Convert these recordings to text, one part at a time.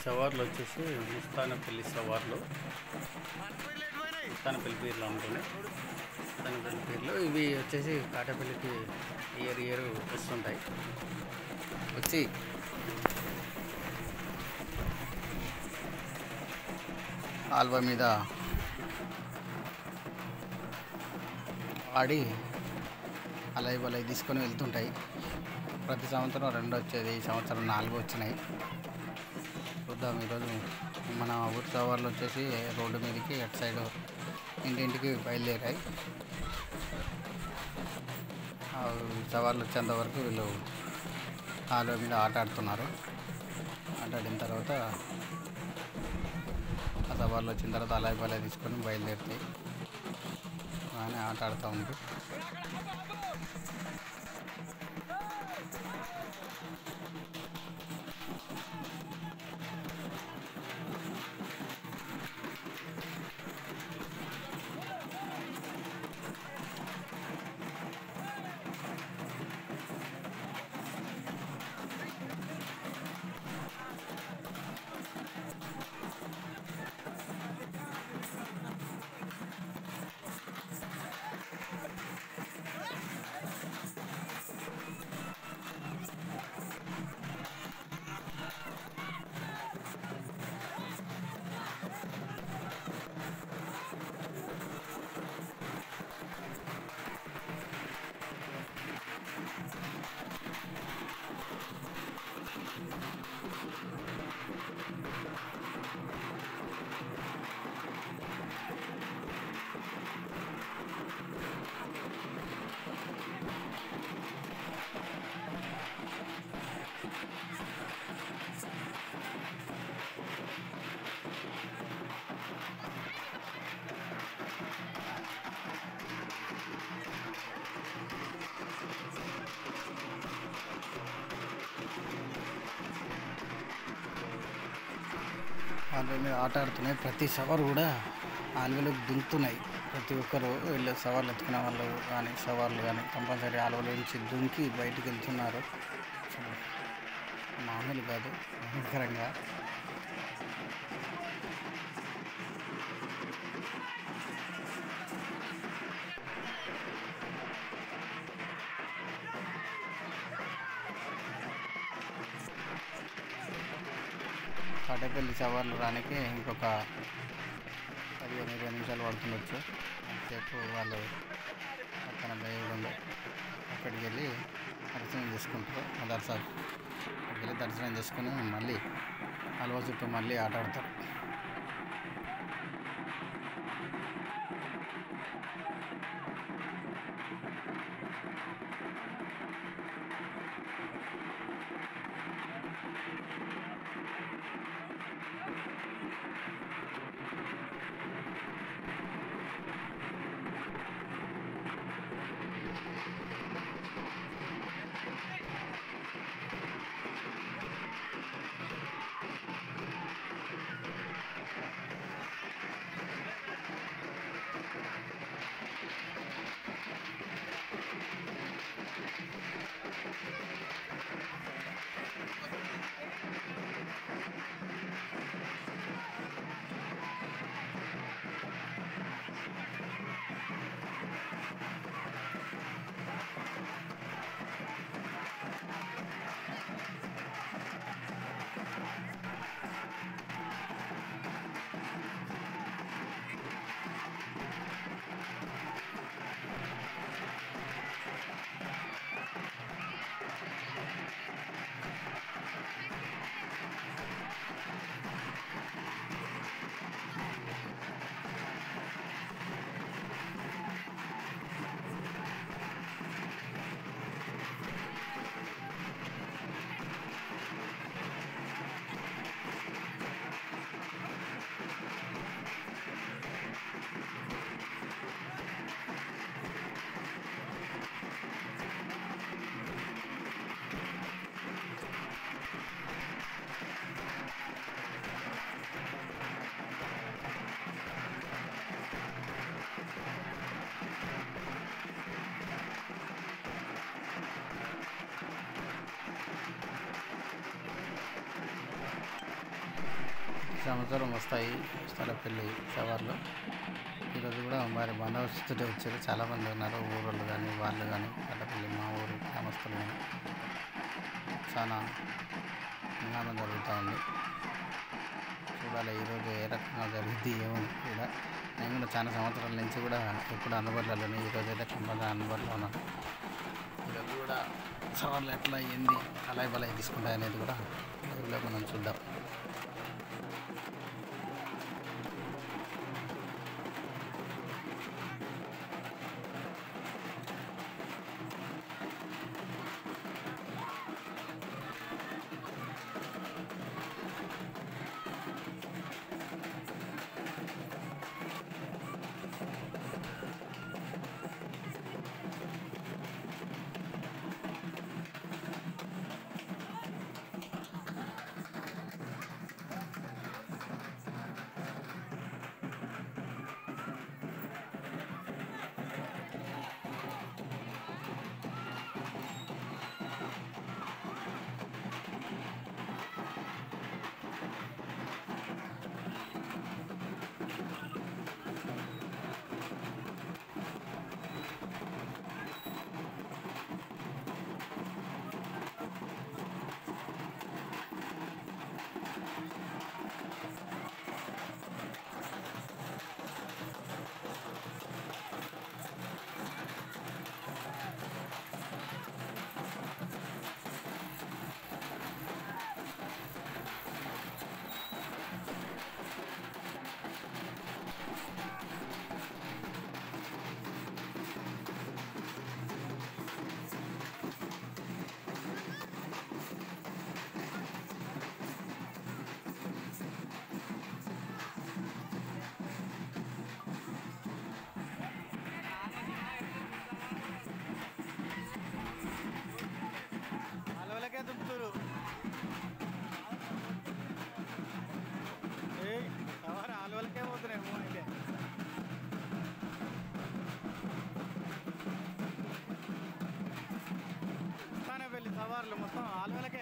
సవార్లు వచ్చేసి ముస్తానపల్లి సవార్లు ముస్తానపల్లి పీర్లు అనుకుని ముస్తానపల్లి పీర్లు ఇవి వచ్చేసి కాటపల్లికి ఇయర్ ఇయర్ వస్తుంటాయి వచ్చి ఆల్వా మీద ఆడి అలాయి బలాయి తీసుకొని వెళ్తుంటాయి ప్రతి సంవత్సరం రెండు వచ్చేది ఈ సంవత్సరం నాలుగు వచ్చినాయి చూద్దాం ఈరోజు మన ఊరి సవార్లు వచ్చేసి రోడ్డు మీదకి అటు సైడ్ ఇంటింటికి బయలుదేరాయి ఆ సవార్లు వచ్చేంత వరకు వీళ్ళు ఆలో మీద ఆట ఆడుతున్నారు ఆట ఆడిన తర్వాత ఆ సవార్లు వచ్చిన తర్వాత అలాయి బలాయి తీసుకొని బయలుదేరుతాయి బాగానే ఆట ఆడుతూ ఉంది ఆల్వే మీద ఆట ఆడుతున్నాయి ప్రతి సవారు కూడా ఆల్వేలోకి దుంకుతున్నాయి ప్రతి ఒక్కరు వీళ్ళు సవార్లు ఎత్తుకునే వాళ్ళు కానీ సవార్లు కానీ కంపల్సరీ ఆల్వలో నుంచి దుంకి బయటికి వెళ్తున్నారు అసలు మామూలు కాదు భయంకరంగా కాటపల్లి సవార్లు రానికి ఇంకొక పదిహేను ఇరవై నిమిషాలు పడుతుండొచ్చు సేపు వాళ్ళు పక్కన దేవుడు ఉంది అక్కడికి వెళ్ళి దర్శనం చేసుకుంటారు మదర్సార్ అక్కడికి వెళ్ళి దర్శనం చేసుకుని మళ్ళీ అలవా చుట్టూ మళ్ళీ ఆట ఆడతారు సంవత్సరం వస్తాయి స్థలపల్లి సవార్లు ఈరోజు కూడా మరి బందోబస్తుతో వచ్చారు చాలామంది ఉన్నారు ఊరోళ్ళు కానీ వాళ్ళు కానీ కట్టపల్లి మా ఊరు గ్రామస్తులు కానీ చాలా హంగామా జరుగుతూ ఉంది చూడాలి ఈరోజు ఏ రకంగా జరిగింది ఏముంది కూడా నేను కూడా చాలా సంవత్సరాల నుంచి కూడా ఎప్పుడు అందుబాటులోనే ఈరోజు అయితే కంపల్సరీ అందుబాటులో ఉన్నాను ఈరోజు కూడా సవాళ్ళు ఎట్లా అయ్యింది అలాయ్ బలాయ్ తీసుకుంటాయి అనేది కూడా లైవ్లో మనం చూద్దాం అలవలకే దుంపుతురు ఏయ్ ఎవరు అలవలకే పోతున్నాయి మూడు అయితే వస్తానే వెళ్ళి సవార్లు మొత్తం ఆలువలకే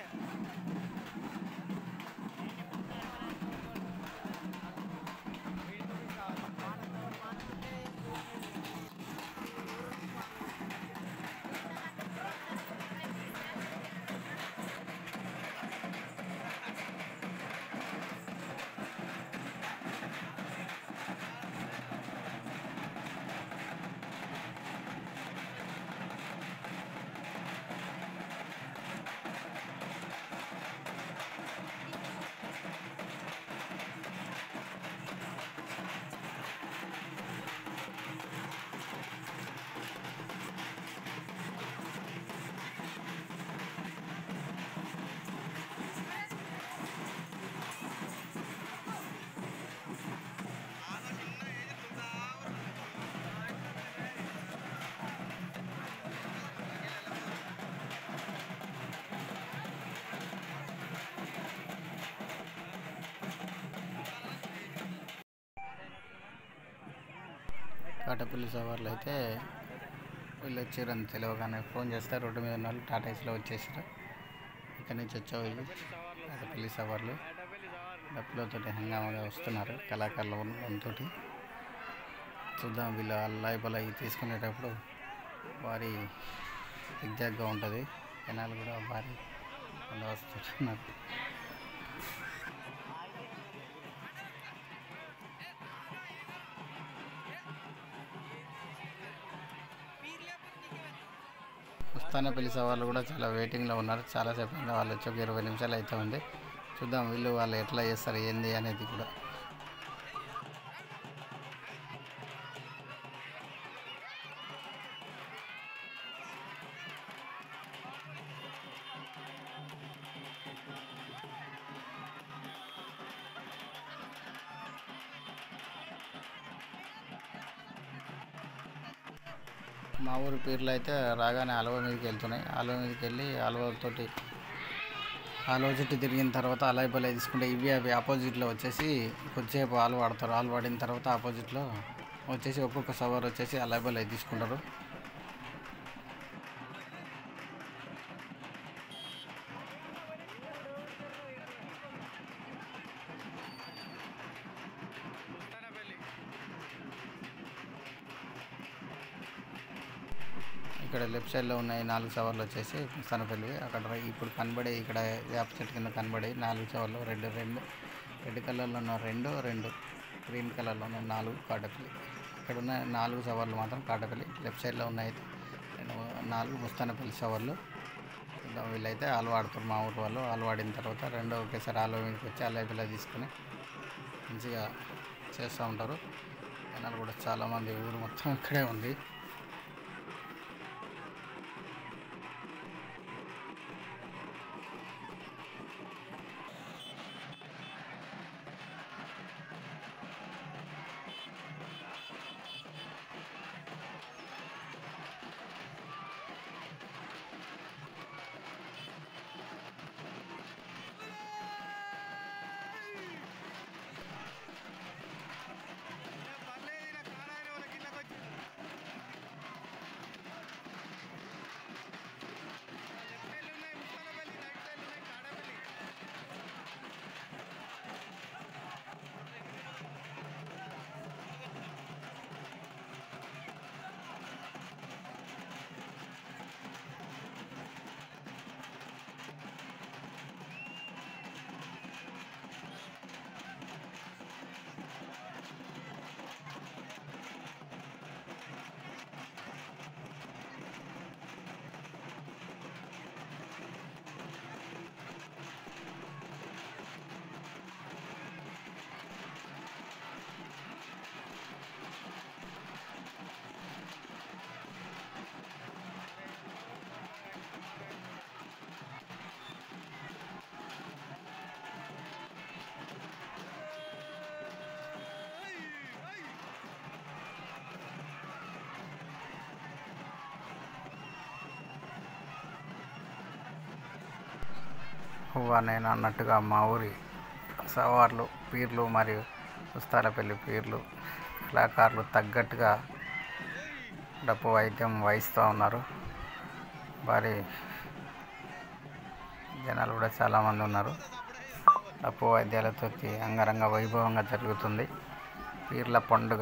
కాటపల్లి సవార్లు అయితే వీళ్ళు వచ్చారని తెలియగానే ఫోన్ చేస్తే రోడ్డు మీద ఉన్న వాళ్ళు టాటా ఏసీలో వచ్చేసారు ఇక్కడి నుంచి వచ్చావు వీళ్ళు కాటపల్లి సవార్లు డప్పులతో హంగామాగా వస్తున్నారు కళాకారుల వంతో చూద్దాం వీళ్ళు అల్లాయి బలాయి తీసుకునేటప్పుడు వారి ఎగ్జాక్ట్గా ఉంటుంది జనాలు కూడా భారీ వస్తున్నారు వస్తానే పెళ్లి సవాళ్ళు కూడా చాలా వెయిటింగ్లో ఉన్నారు చాలాసేపు అయింది వాళ్ళు వచ్చి ఒక ఇరవై నిమిషాలు అయితే ఉంది చూద్దాం వీళ్ళు వాళ్ళు ఎట్లా చేస్తారు ఏంది అనేది కూడా మా ఊరి పేర్లు అయితే రాగానే ఆలువ మీదకి వెళ్తున్నాయి ఆలువ మీదకి వెళ్ళి ఆలువతోటి ఆలువ చుట్టూ తిరిగిన తర్వాత అలాయి బలాయి తీసుకుంటే ఇవి అవి ఆపోజిట్లో వచ్చేసి కొద్దిసేపు ఆలు వాడతారు ఆలు వాడిన తర్వాత ఆపోజిట్లో వచ్చేసి ఒక్కొక్క సవర్ వచ్చేసి అలాయి బలాయి తీసుకుంటారు ఇక్కడ లెఫ్ట్ సైడ్లో ఉన్నాయి నాలుగు సవర్లు వచ్చేసి సనపల్లి అక్కడ ర- ఇప్పుడు కనబడే ఇక్కడ వేప చెట్టు కింద కనబడే నాలుగు సవర్లు రెండు రెండు రెడ్ కలర్లో ఉన్న రెండు రెండు గ్రీన్ కలర్లో ఉన్న నాలుగు కాటపల్లి ఇక్కడ ఉన్న నాలుగు సవర్లు మాత్రం కాటపల్లి లెఫ్ట్ సైడ్లో ఉన్నాయి అయితే రెండు నాలుగు ముస్తానపల్లి సవర్లు ఇలా వీళ్ళైతే ఆలు వాడుతారు మా ఊరు వాళ్ళు ఆలు వాడిన తర్వాత రెండో ఒకేసారి ఆలు మీదకి వచ్చి ఆలు పిల్ల తీసుకొని మంచిగా చేస్తూ ఉంటారు జనాలు కూడా చాలామంది ఊరు మొత్తం ఇక్కడే ఉంది హువా నేను అన్నట్టుగా మా ఊరి సవార్లు పీర్లు మరియు ఉస్తాలపల్లి పీర్లు కళాకారులు తగ్గట్టుగా డప్పు వాయిద్యం వాయిస్తూ ఉన్నారు భారీ జనాలు కూడా చాలామంది ఉన్నారు డప్పు వాయిద్యాలతో అంగరంగ వైభవంగా జరుగుతుంది పీర్ల పండుగ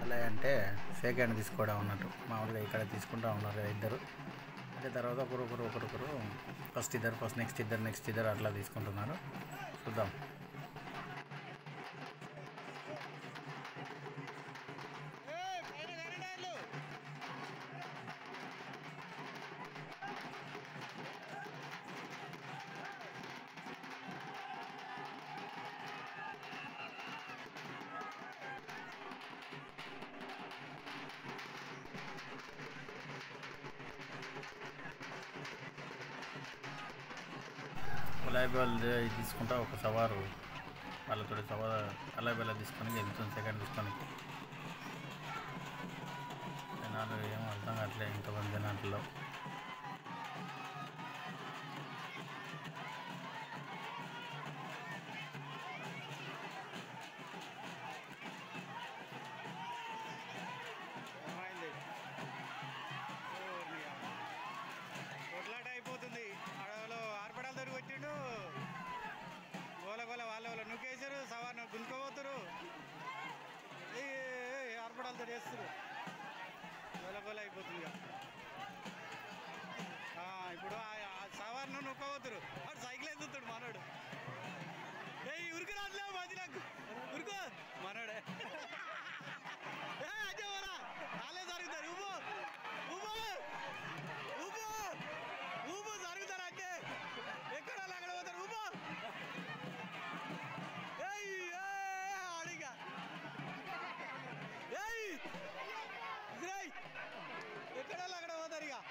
ఎలా అంటే షేక్ హ్యాండ్ తీసుకోవడం అన్నట్టు మామూలుగా ఇక్కడ తీసుకుంటా ఉన్నారు ఇద్దరు అంటే తర్వాత ఒకరు ఒకరు ఒకరొకరు ఫస్ట్ ఇద్దరు ఫస్ట్ నెక్స్ట్ ఇద్దరు నెక్స్ట్ ఇద్దరు అట్లా తీసుకుంటున్నారు చూద్దాం గులాబీ వాళ్ళు ఇది తీసుకుంటా ఒక సవారు వాళ్ళతో సవారు గులాబీ వాళ్ళ తీసుకొని వెళ్తుంది సెకండ్ తీసుకొని జనాలు ఏం అర్థం కావట్లేదు ఇంతమంది జనాల్లో ఏమైంది కొట్లాట అయిపోతుంది అడవిలో ఆర్పడాలు దొరికి వచ్చిండు గోల గోల వాళ్ళ వాళ్ళ నువ్వేసారు సవార్ గుంజుకోబోతురు ఆర్పడాలతో చేస్తారు గోల గోల అయిపోతుంది ఇక. ఆ, ఇప్పుడు సవార్ను నొక్కబోతురు వాడు సైకిల్ ఎత్తుతాడు మనోడు ఏయ్ ఉరికి రాట్లే మధ్య నాకు ఉరుకో మనోడే ఏ, అదే పోరా. వాళ్ళే జరుగుతారు ఊపు ఊపు ఊపు ఊపు జరుగుతారు అంటే ఎక్కడ వాళ్ళు అక్కడ పోతారు ఊపు ఏయ్ ఏ, ఆడిగా ఏయ్ ఇజ్రాయ్ ఎక్కడ వాళ్ళు అక్కడ పోతారు ఇక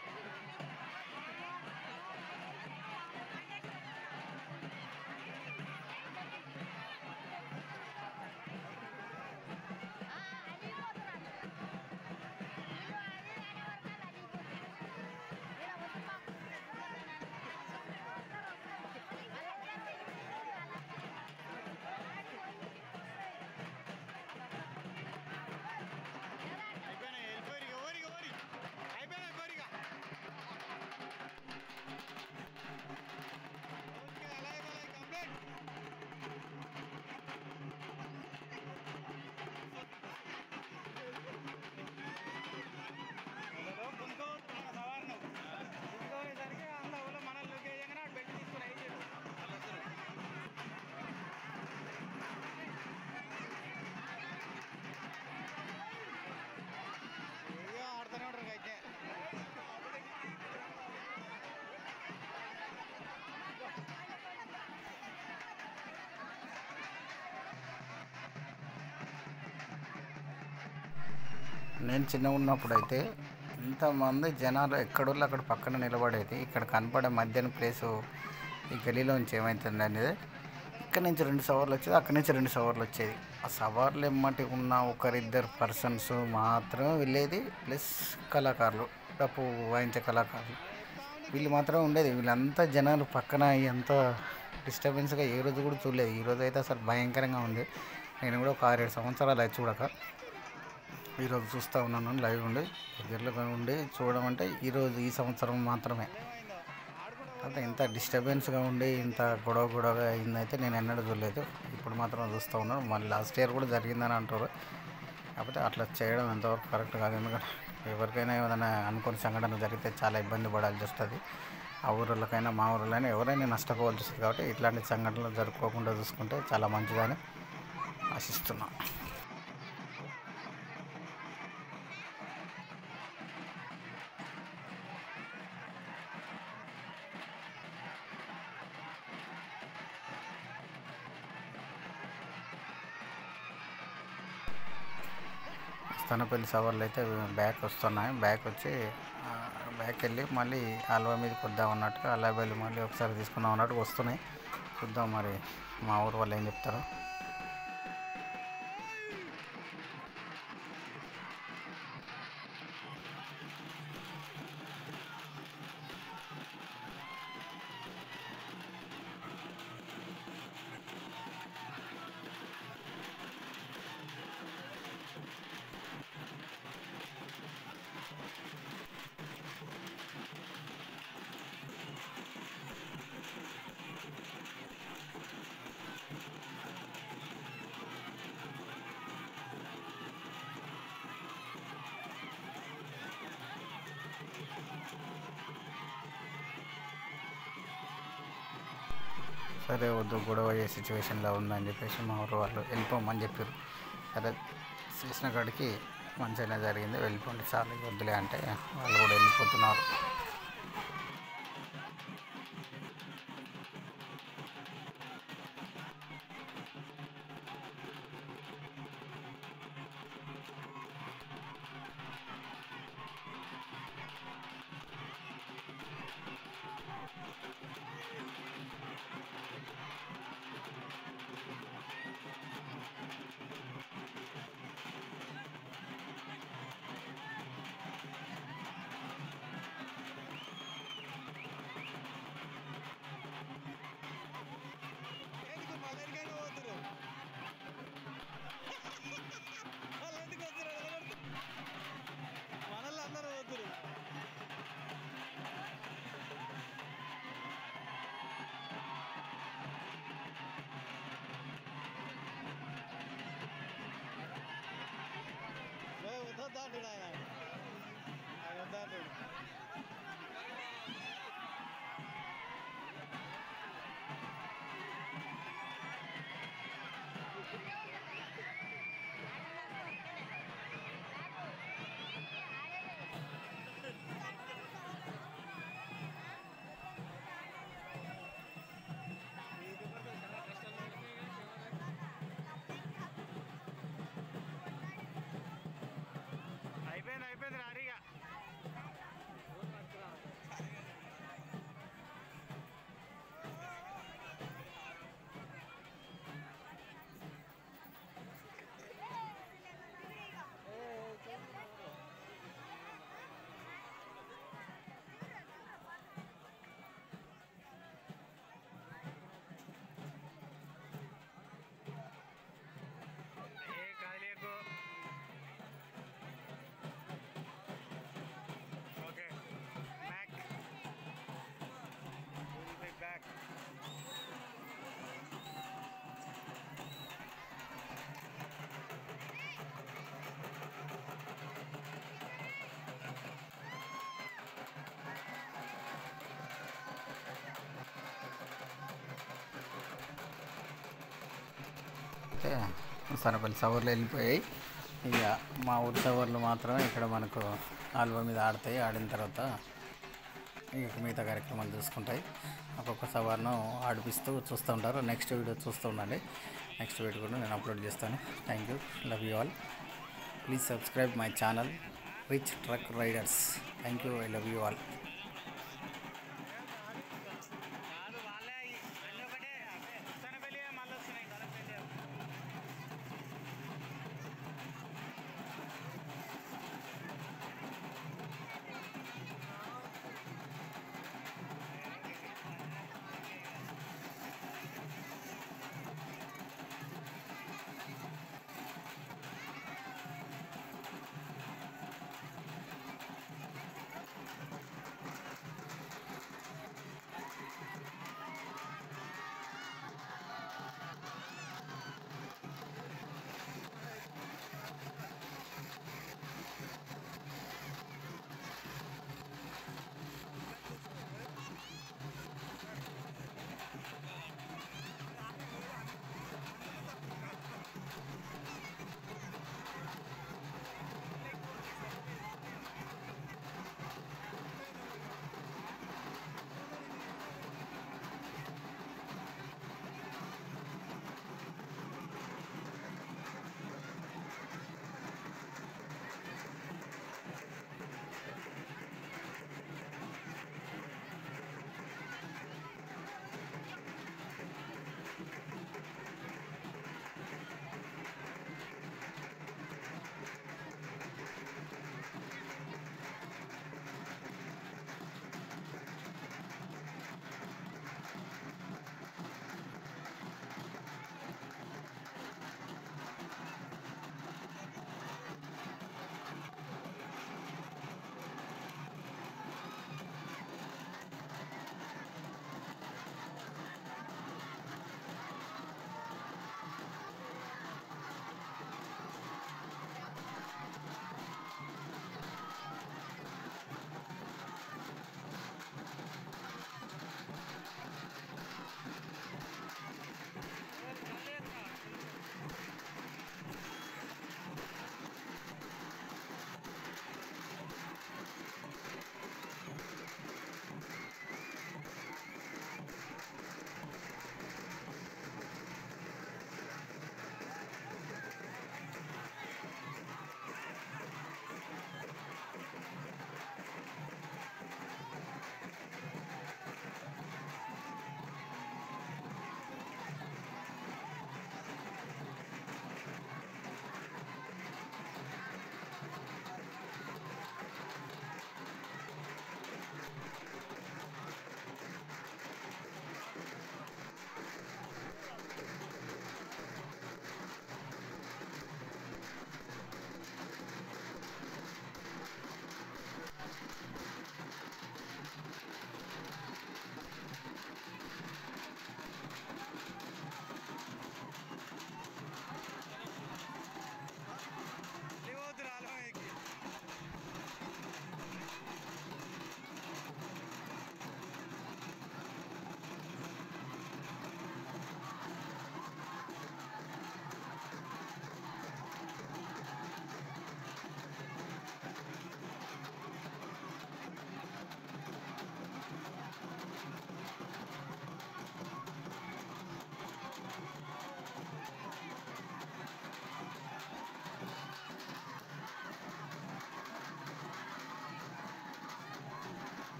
అయిపోయినాయి వెళ్ళిపోయి ఎవరికి ఎవరి అయిపోయినా కోరిక ఓకే అలాగే అలాగే కంప్లీట్ గుంజుకోవద్దు సవార్ను గుంజుకోనేసరికి అంత ఊళ్ళో మనల్ని లొకేయంగానే అటు పెట్టి తీసుకుని అయ్యి ఏదో ఆడుతూనే ఉంటారు అయితే నేను చిన్నగా ఉన్నప్పుడు అయితే ఇంతమంది జనాలు ఎక్కడోళ్ళు అక్కడ పక్కన నిలబడేది ఇక్కడ కనపడే మధ్యాహ్నం ప్లేసు ఈ గలీలోంచి ఏమవుతుంది అనేది ఇక్కడ నుంచి రెండు సవర్లు వచ్చేది అక్కడి నుంచి రెండు సవర్లు వచ్చేది ఆ సవర్లు ఎమ్మటి ఉన్న ఒకరిద్దరు పర్సన్స్ మాత్రమే వెళ్ళేది ప్లస్ కళాకారులు డప్పు వాయించే కళాకారులు వీళ్ళు మాత్రమే ఉండేది వీళ్ళంతా జనాలు పక్కన ఎంత డిస్టర్బెన్స్గా ఏ రోజు కూడా చూడలేదు ఈ రోజు అయితే అసలు భయంకరంగా ఉంది నేను కూడా ఒక ఆరేడు సంవత్సరాలు అది చూడక ఈరోజు చూస్తూ ఉన్నాను లైవ్ ఉండి దగ్గరలో ఉండి చూడడం అంటే ఈరోజు ఈ సంవత్సరం మాత్రమే అంటే ఇంత డిస్టర్బెన్స్గా ఉండి ఇంత గొడవ గొడవగా అయిందైతే నేను ఎన్నడూ చూడలేదు ఇప్పుడు మాత్రం చూస్తూ ఉన్నాను మళ్ళీ లాస్ట్ ఇయర్ కూడా జరిగిందని అంటారు కాకపోతే అట్లా చేయడం ఎంతవరకు కరెక్ట్ కాదు ఎందుకంటే ఎవరికైనా ఏదైనా అనుకోని సంఘటన జరిగితే చాలా ఇబ్బంది పడాల్సి వస్తుంది ఆ ఊరికైనా మా ఊరిలోనే ఎవరైనా నష్టపోవాల్సి వస్తుంది కాబట్టి ఇట్లాంటి సంఘటనలు జరుపుకోకుండా చూసుకుంటే చాలా మంచిదని ఆశిస్తున్నాను స్తనపల్లి సవర్లు అయితే బ్యాక్ వస్తున్నాయి బ్యాక్ వచ్చి ఆ, బ్యాక్ వెళ్ళి మళ్ళీ అల్వా మీదకి వద్దాం అన్నట్టుగా అలా వెళ్ళి మళ్ళీ ఒకసారి తీసుకుందాం అన్నట్టు వస్తున్నాయి చూద్దాం మరి మా ఊరు వాళ్ళు ఏం చెప్తారు సరే వద్దు గొడవ అయ్యే సిచ్యువేషన్లో ఉందని చెప్పేసి మా ఊరు వాళ్ళు వెళ్ళిపోమని చెప్పారు సరే చేసిన కాడికి మంచిగానే జరిగింది వెళ్ళిపోండి చాలు ఇక వద్దులే అంటే వాళ్ళు కూడా వెళ్ళిపోతున్నారు ఎందుకు మదరికైనా పోతురు వాళ్ళు ఎందుకు వస్తున్నారు మనల్ని అందరూ పోతురు వద్దంటాడు ఆయన ఆయన వద్దంటాడు అయిపోయింది అయిపోయింది రారీగా ఏ కాయలేకు okay back will be back అయితే సనపల్లి సవర్లు వెళ్ళిపోయాయి ఇక మా ఊరి సవర్లు మాత్రమే ఇక్కడ మనకు ఆల్బమ్ మీద ఆడతాయి ఆడిన తర్వాత ఇక మిగతా కార్యక్రమాలు చూసుకుంటాయి ఒక్కొక్క సవర్ను ఆడిపిస్తూ చూస్తూ ఉంటారు నెక్స్ట్ వీడియో చూస్తూ ఉండండి నెక్స్ట్ వీడియో కూడా నేను అప్లోడ్ చేస్తాను thank you love you all please subscribe my channel rich truck riders thank you I love you all